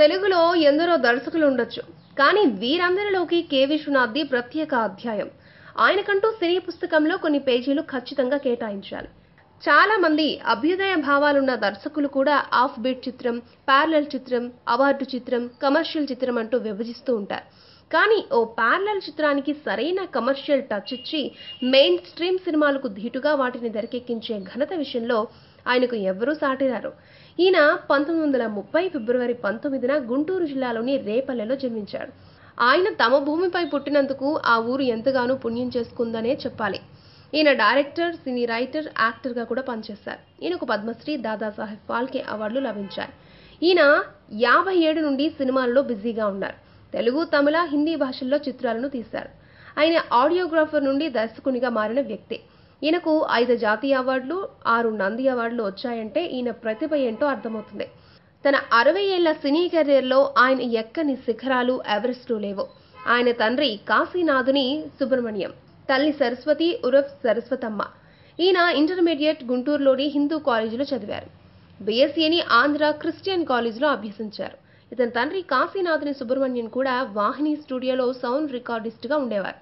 తెలుగులో ఎందరో దర్శకులు ఉండొచ్చు కానీ వీరందరిలోకి కె విశ్వనాథ్ది ప్రత్యేక అధ్యాయం ఆయనకంటూ సినీ పుస్తకంలో కొన్ని పేజీలు ఖచ్చితంగా కేటాయించాలి చాలా మంది అభ్యుదయ భావాలున్న దర్శకులు కూడా ఆఫ్ బీట్ చిత్రం ప్యారలల్ చిత్రం అవార్డు చిత్రం కమర్షియల్ చిత్రం అంటూ విభజిస్తూ ఉంటారు కానీ ఓ ప్యారలల్ చిత్రానికి సరైన కమర్షియల్ టచ్ ఇచ్చి మెయిన్ స్ట్రీమ్ సినిమాలకు ధీటుగా వాటిని తెరకెక్కించే ఘనత విషయంలో ఆయనకు ఎవరూ సాటిరారు ఈయన పంతొమ్మిది వందల ముప్పై ఫిబ్రవరి పంతొమ్మిదిన గుంటూరు జిల్లాలోని రేపల్లెలో జన్మించాడు ఆయన తమ భూమిపై పుట్టినందుకు ఆ ఊరు ఎంతగానో పుణ్యం చేసుకుందనే చెప్పాలి ఈయన డైరెక్టర్ సినీ రైటర్ యాక్టర్గా కూడా పనిచేశారు ఈయనకు పద్మశ్రీ దాదాసాహెబ్ ఫాల్కే అవార్డులు లభించాయి ఈయన యాభై ఏడు నుండి సినిమాల్లో బిజీగా ఉన్నారు తెలుగు తమిళ హిందీ భాషల్లో చిత్రాలను తీశారు ఆయన ఆడియోగ్రాఫర్ నుండి దర్శకునిగా మారిన వ్యక్తి ఈయనకు ఐదు జాతీయ అవార్డులు ఆరు నంది అవార్డులు వచ్చాయంటే ఈయన ప్రతిభ ఏంటో అర్థమవుతుంది తన అరవై ఏళ్ల సినీ కెరీర్లో ఆయన ఎక్కని శిఖరాలు ఎవరెస్ట్లు లేవు ఆయన తండ్రి కాశీనాథుని సుబ్రహ్మణ్యం తల్లి సరస్వతి ఉరఫ్ సరస్వతమ్మ ఈయన ఇంటర్మీడియట్ గుంటూరులోని హిందూ కాలేజీలో చదివారు బీఎస్సీని ఆంధ్ర క్రిస్టియన్ కాలేజీలో అభ్యసించారు ఇతని తండ్రి కాశీనాథుని సుబ్రహ్మణ్యం కూడా వాహిని స్టూడియోలో సౌండ్ రికార్డిస్ట్గా ఉండేవారు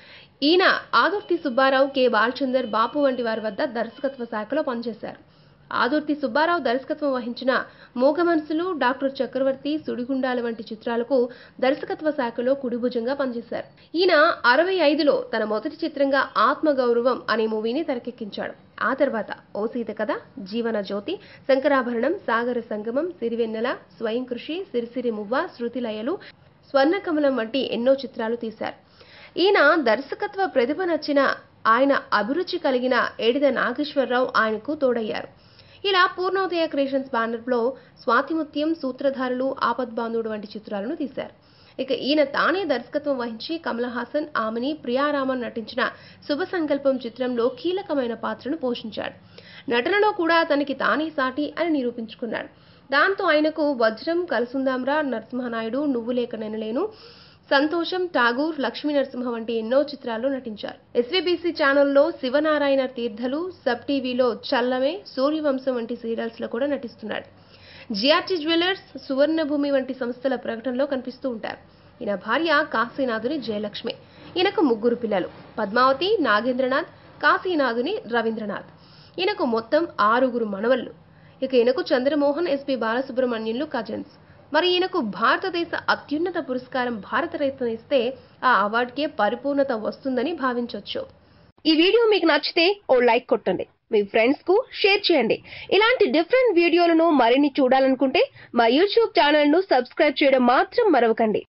ఈయన ఆదుర్తి సుబ్బారావు కె బాలచందర్ బాపు వంటి వారి వద్ద దర్శకత్వ శాఖలో పనిచేశారు ఆదుర్తి సుబ్బారావు దర్శకత్వం వహించిన మూగ మనసులు డాక్టర్ చక్రవర్తి సుడిగుండాల వంటి చిత్రాలకు దర్శకత్వ శాఖలో కుడిభుజంగా పనిచేశారు ఈయన అరవై ఐదులో తన మొదటి చిత్రంగా ఆత్మగౌరవం అనే మూవీని తెరకెక్కించాడు ఆ తర్వాత ఓ సీత కథ జీవన జ్యోతి శంకరాభరణం సాగర సంగమం సిరివెన్నెల స్వయం కృషి సిరిసిరి మువ్వ శృతిలయలు స్వర్ణకమలం వంటి ఎన్నో చిత్రాలు తీశారు ఈయన దర్శకత్వ ప్రతిభ నచ్చిన ఆయన అభిరుచి కలిగిన ఏడిద నాగేశ్వరరావు ఆయనకు తోడయ్యారు ఇలా పూర్ణోదయ క్రియేషన్స్ బ్యానర్లో స్వాతిముత్యం సూత్రధారులు ఆపద్బాంధుడు వంటి చిత్రాలను తీశారు ఇక ఈయన తానే దర్శకత్వం వహించి కమల్ హాసన్ ఆమెని ప్రియారామన్ నటించిన శుభ సంకల్పం చిత్రంలో కీలకమైన పాత్రను పోషించాడు నటనలో కూడా తనకి తానే సాటి అని నిరూపించుకున్నాడు దాంతో ఆయనకు వజ్రం కలసుందాంరా నరసింహనాయుడు నువ్వు లేక నెనలేను సంతోషం ఠాగూర్ లక్ష్మీ నరసింహ వంటి ఎన్నో చిత్రాల్లో నటించారు ఎస్వీబీసీ ఛానల్లో శివనారాయణ తీర్థలు సబ్ టీవీలో చల్లమే సూర్యవంశం వంటి సీరియల్స్ లో కూడా నటిస్తున్నాడు జిఆర్టీ జ్యువెలర్స్ సువర్ణభూమి వంటి సంస్థల ప్రకటనలో కనిపిస్తూ ఉంటారు ఈయన భార్య కాశీనాథుని జయలక్ష్మి ఈయనకు ముగ్గురు పిల్లలు పద్మావతి నాగేంద్రనాథ్ కాశీనాథుని రవీంద్రనాథ్ ఈయనకు మొత్తం ఆరుగురు మనవళ్ళు ఇక ఈయనకు చంద్రమోహన్ ఎస్పి బాలసుబ్రహ్మణ్యులు కజిన్స్ మరి ఈయనకు భారతదేశ అత్యున్నత పురస్కారం భారతరత్న ఇస్తే ఆ అవార్డుకే పరిపూర్ణత వస్తుందని భావించవచ్చు ఈ వీడియో మీకు నచ్చితే ఓ లైక్ కొట్టండి మీ ఫ్రెండ్స్ కు షేర్ చేయండి ఇలాంటి డిఫరెంట్ వీడియోలను మరిన్ని చూడాలనుకుంటే మా యూట్యూబ్ ఛానల్ ను సబ్స్క్రైబ్ చేయడం మాత్రం మరవకండి